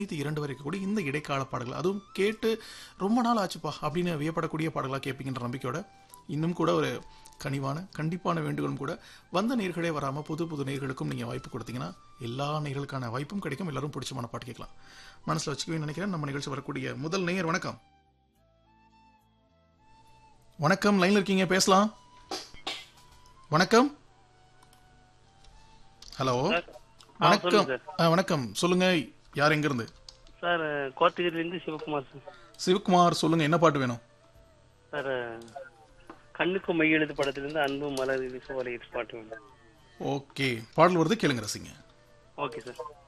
இது இரண்டு வரைக்கும் கூட இந்த இடைக்கால பாடல்கள் அதுவும் கேட்டு ரொம்ப நாள் ஆச்சுப்பா அப்படின்னு வியப்படக்கூடிய பாடலாக கேட்பீங்கன்ற நம்பிக்கையோட இன்னும் கூட ஒரு கனிவான கண்டிப்பான வேண்டுகோளும் கூட வந்த நேர்களே வராமல் புது புது நேர்களுக்கும் நீங்கள் வாய்ப்பு கொடுத்தீங்கன்னா எல்லா நேர்களுக்கான வாய்ப்பும் கிடைக்கும் எல்லாரும் பிடிச்சமான பாட்டு கேட்கலாம் மனசில் வச்சுக்கவே நினைக்கிறேன் நம்ம நிகழ்ச்சி வரக்கூடிய முதல் நேயர் வணக்கம் வணக்கம் லைன்ல இருக்கீங்க பேசலாம் வணக்கம் ஹலோ ஆ, வணக்கம் சொல்லுங்க ஆ, வணக்கம் சொல்லுங்க யார் எங்க இருந்து சார் கோத்தகிரிலேருந்து சிவகுமார் சார் சிவகுமார் சொல்லுங்க என்ன பாட்டு வேணும் சார் கண்ணுக்கு மை எழுது படத்துலேருந்து அன்பு மலர் இது சோலை பாட்டு வேணும் ஓகே பாடல் வருது கேளுங்க ரசிங்க ஓகே சார்